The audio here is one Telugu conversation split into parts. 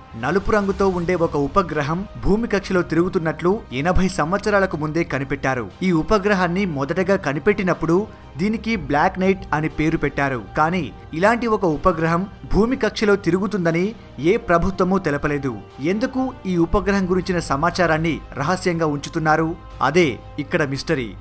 నలుపు రంగుతో ఉండే ఒక ఉపగ్రహం భూమి కక్షలో తిరుగుతున్నట్లు ఎనభై సంవత్సరాలకు ముందే కనిపెట్టారు ఈ ఉపగ్రహాన్ని మొదటగా కనిపెట్టినప్పుడు దీనికి బ్లాక్ నైట్ అని పేరు పెట్టారు కానీ ఇలాంటి ఒక ఉపగ్రహం భూమి కక్షలో తిరుగుతుందని ఏ ప్రభుత్వమూ తెలపలేదు ఎందుకు ఈ ఉపగ్రహం గురించిన సమాచారాన్ని రహస్యంగా ఉంచుతున్నారు అదే ఇక్కడ మిస్టరీ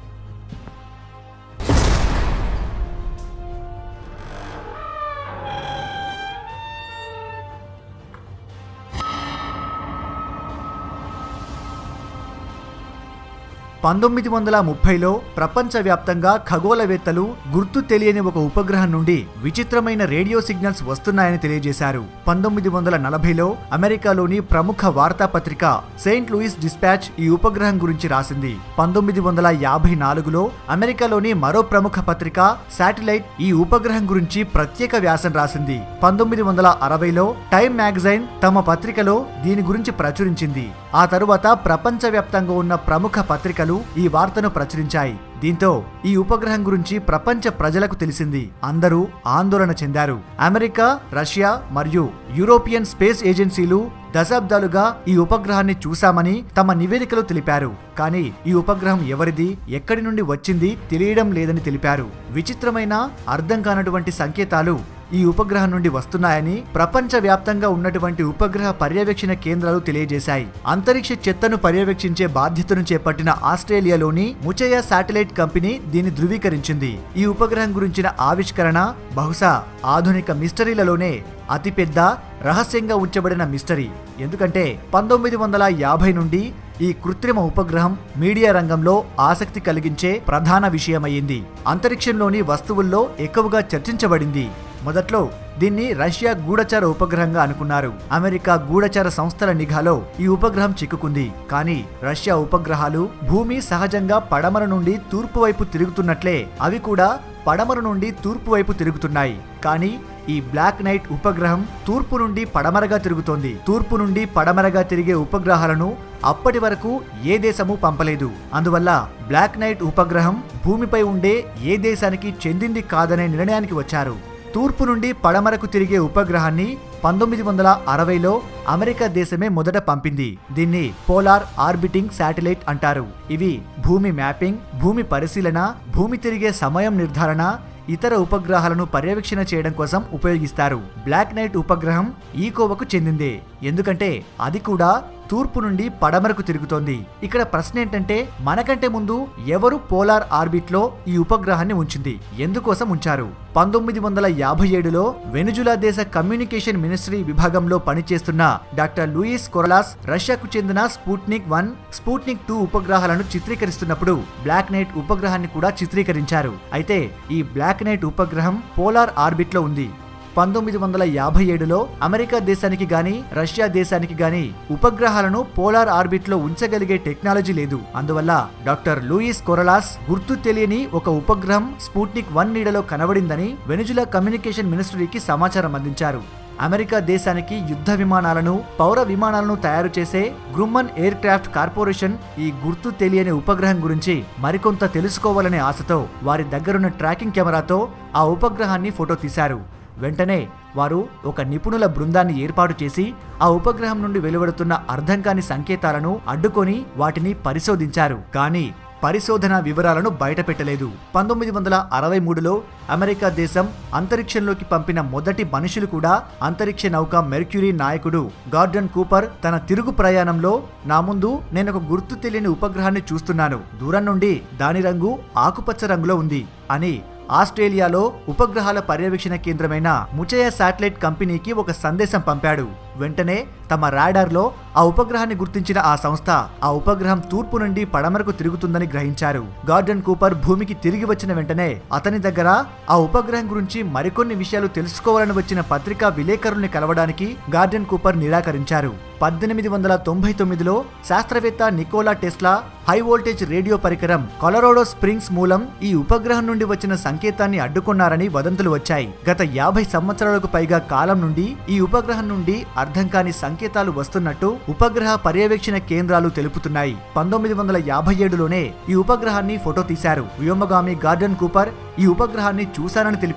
పంతొమ్మిది వందల ముప్పైలో ప్రపంచవ్యాప్తంగా ఖగోళవేత్తలు గుర్తు తెలియని ఒక ఉపగ్రహం నుండి విచిత్రమైన రేడియో సిగ్నల్స్ వస్తున్నాయని తెలియజేశారు పంతొమ్మిది వందల నలభైలో అమెరికాలోని ప్రముఖ వార్తాపత్రిక సెయింట్ లూయిస్ డిస్పాచ్ ఈ ఉపగ్రహం గురించి రాసింది పంతొమ్మిది వందల యాభై నాలుగులో అమెరికాలోని మరో ప్రముఖ పత్రిక శాటిలైట్ ఈ ఉపగ్రహం గురించి ప్రత్యేక వ్యాసం రాసింది పంతొమ్మిది వందల అరవైలో టైమ్ మ్యాగజైన్ తమ పత్రికలో దీని గురించి ప్రచురించింది ఆ తరువాత ప్రపంచవ్యాప్తంగా ఉన్న ప్రముఖ పత్రికలు ఈ వార్తను ప్రచురించాయి దీంతో ఈ ఉపగ్రహం గురించి ప్రపంచ ప్రజలకు తెలిసింది అందరూ ఆందోళన చెందారు అమెరికా రష్యా మరియు యూరోపియన్ స్పేస్ ఏజెన్సీలు దశాబ్దాలుగా ఈ ఉపగ్రహాన్ని చూశామని తమ నివేదికలో తెలిపారు కానీ ఈ ఉపగ్రహం ఎవరిది ఎక్కడి నుండి వచ్చింది తెలియడం లేదని తెలిపారు విచిత్రమైన అర్థం కానటువంటి సంకేతాలు ఈ ఉపగ్రహం నుండి వస్తున్నాయని ప్రపంచ వ్యాప్తంగా ఉన్నటువంటి ఉపగ్రహ పర్యవేక్షణ కేంద్రాలు తెలియజేశాయి అంతరిక్ష చెత్తను పర్యవేక్షించే బాధ్యతను చేపట్టిన ఆస్ట్రేలియాలోని ముచయ శాటిలైట్ కంపెనీ దీన్ని ధృవీకరించింది ఈ ఉపగ్రహం గురించిన ఆవిష్కరణ బహుశా ఆధునిక మిస్టరీలలోనే అతిపెద్ద రహస్యంగా ఉంచబడిన మిస్టరీ ఎందుకంటే పంతొమ్మిది వందల యాభై నుండి ఈ కృత్రిమ ఉపగ్రహం మీడియా రంగంలో ఆసక్తి కలిగించే ప్రధాన విషయమయ్యింది అంతరిక్షంలోని వస్తువుల్లో ఎక్కువగా చర్చించబడింది మొదట్లో దీన్ని రష్యా గూఢచార ఉపగ్రహంగా అనుకున్నారు అమెరికా గూఢచార సంస్థల నిఘాలో ఈ ఉపగ్రహం చిక్కుకుంది కానీ రష్యా ఉపగ్రహాలు భూమి సహజంగా పడమర నుండి తూర్పు వైపు తిరుగుతున్నట్లే అవి కూడా పడమర నుండి తూర్పు వైపు తిరుగుతున్నాయి కానీ ఈ బ్లాక్ నైట్ ఉపగ్రహం తూర్పు నుండి పడమరగా తిరుగుతోంది తూర్పు నుండి పడమరగా తిరిగే ఉపగ్రహాలను అప్పటి వరకు ఏ దేశము పంపలేదు అందువల్ల బ్లాక్ నైట్ ఉపగ్రహం భూమిపై ఉండే ఏ దేశానికి చెందింది కాదనే నిర్ణయానికి వచ్చారు తూర్పు నుండి పడమరకు తిరిగే ఉపగ్రహాన్ని పంతొమ్మిది వందల అరవైలో అమెరికా దేశమే మొదట పంపింది దీన్ని పోలార్ ఆర్బిటింగ్ శాటిలైట్ అంటారు ఇవి భూమి మ్యాపింగ్ భూమి పరిశీలన భూమి తిరిగే సమయం నిర్ధారణ ఇతర ఉపగ్రహాలను పర్యవేక్షణ చేయడం కోసం ఉపయోగిస్తారు బ్లాక్ నైట్ ఉపగ్రహం ఈ కోవకు చెందిందే ఎందుకంటే అది కూడా తూర్పు నుండి పడమరకు తిరుగుతోంది ఇక్కడ ప్రశ్న ఏంటంటే మనకంటే ముందు ఎవరు పోలార్ ఆర్బిట్ లో ఈ ఉపగ్రహాన్ని ఉంచింది ఎందుకోసం ఉంచారు పంతొమ్మిది వందల యాభై ఏడులో వెనుజులా దేశ కమ్యూనికేషన్ మినిస్ట్రీ విభాగంలో పనిచేస్తున్న డాక్టర్ లూయిస్ కొరలాస్ రష్యాకు చెందిన స్పూట్నిక్ వన్ స్పూట్నిక్ టూ ఉపగ్రహాలను చిత్రీకరిస్తున్నప్పుడు బ్లాక్ నైట్ ఉపగ్రహాన్ని కూడా చిత్రీకరించారు అయితే ఈ బ్లాక్ నైట్ ఉపగ్రహం పోలార్ ఆర్బిట్ లో ఉంది పంతొమ్మిది వందల యాభై ఏడులో అమెరికా దేశానికి గాని రష్యా దేశానికి గాని ఉపగ్రహాలను పోలార్ ఆర్బిట్ లో ఉంచగలిగే టెక్నాలజీ లేదు అందువల్ల డాక్టర్ లూయిస్ కొరలాస్ గుర్తు తెలియని ఒక ఉపగ్రహం స్పూట్నిక్ వన్ నీడలో కనబడిందని వెనుజులా కమ్యూనికేషన్ మినిస్ట్రీకి సమాచారం అందించారు అమెరికా దేశానికి యుద్ధ విమానాలను పౌర విమానాలను తయారు చేసే గ్రుమ్మన్ ఎయిర్ క్రాఫ్ట్ కార్పొరేషన్ ఈ గుర్తు తెలియని ఉపగ్రహం గురించి మరికొంత తెలుసుకోవాలనే ఆశతో వారి దగ్గరున్న ట్రాకింగ్ కెమెరాతో ఆ ఉపగ్రహాన్ని ఫోటో తీశారు వెంటనే వారు ఒక నిపుణుల బృందాన్ని ఏర్పాటు చేసి ఆ ఉపగ్రహం నుండి వెలువడుతున్న అర్థం కాని సంకేతాలను అడ్డుకొని వాటిని పరిశోధించారు కానీ పరిశోధన వివరాలను బయటపెట్టలేదు పంతొమ్మిది వందల అరవై మూడులో అమెరికా దేశం అంతరిక్షంలోకి పంపిన మొదటి మనుషులు కూడా అంతరిక్ష నౌక మెర్క్యూరీ నాయకుడు గార్డన్ కూపర్ తన తిరుగు ప్రయాణంలో నా ముందు నేను ఒక గుర్తు తెలియని ఉపగ్రహాన్ని చూస్తున్నాను దూరం నుండి దాని రంగు ఆకుపచ్చ రంగులో ఉంది అని ఆస్ట్రేలియాలో ఉపగ్రహాల పర్యవేక్షణ కేంద్రమైన ముచయ శాటిలైట్ కంపెనీకి ఒక సందేశం పంపాడు వెంటనే తమ రాడార్లో ఆ ఉపగ్రహాన్ని గుర్తించిన ఆ సంస్థ ఆ ఉపగ్రహం తూర్పు నుండి పడమరకు తిరుగుతుందని గ్రహించారు గార్డెన్ కూపర్ భూమికి తిరిగి వచ్చిన వెంటనే అతని దగ్గర ఆ ఉపగ్రహం గురించి మరికొన్ని విషయాలు తెలుసుకోవాలని వచ్చిన పత్రికా విలేకరుల్ని కలవడానికి గార్డెన్ కూపర్ నిరాకరించారు పద్దెనిమిది వందల తొంభై తొమ్మిదిలో శాస్త్రవేత్త Nikola Tesla high voltage radio పరికరం కొలరాడో స్ప్రింగ్స్ మూలం ఈ ఉపగ్రహం నుండి వచ్చిన సంకేతాన్ని అడ్డుకున్నారని వదంతులు వచ్చాయి గత యాభై సంవత్సరాలకు పైగా కాలం నుండి ఈ ఉపగ్రహం నుండి అర్థం కాని సంకేతాలు వస్తున్నట్టు ఉపగ్రహ పర్యవేక్షణ కేంద్రాలు తెలుపుతున్నాయి పంతొమ్మిది వందల యాభై ఏడులోనే ఈ ఉపగ్రహాన్ని ఫోటో తీశారు వ్యోమగామి గార్డెన్ కూపర్ ఈ ఉపగ్రహాన్ని చూశానని తెలిపారు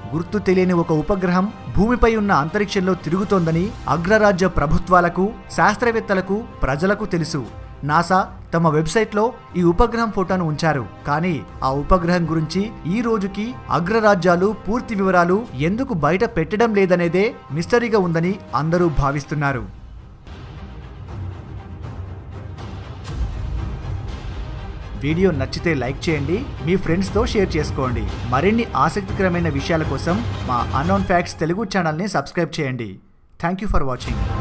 గుర్తు తెలియని ఒక ఉపగ్రహం భూమిపై ఉన్న అంతరిక్షంలో తిరుగుతోందని అగ్రరాజ్య ప్రభుత్వాలకు శాస్త్రవేత్తలకు ప్రజలకు తెలుసు నాసా తమ వెబ్సైట్లో ఈ ఉపగ్రహం ఫోటోను ఉంచారు కానీ ఆ ఉపగ్రహం గురించి ఈ రోజుకి అగ్రరాజ్యాలు పూర్తి వివరాలు ఎందుకు బయట పెట్టడం లేదనేదే మిస్టరీగా ఉందని అందరూ భావిస్తున్నారు వీడియో నచ్చితే లైక్ చేయండి మీ ఫ్రెండ్స్తో షేర్ చేసుకోండి మరిన్ని ఆసక్తికరమైన విషయాల కోసం మా అన్నోన్ ఫ్యాక్ట్స్ తెలుగు ఛానల్ని సబ్స్క్రైబ్ చేయండి థ్యాంక్ యూ ఫర్ వాచింగ్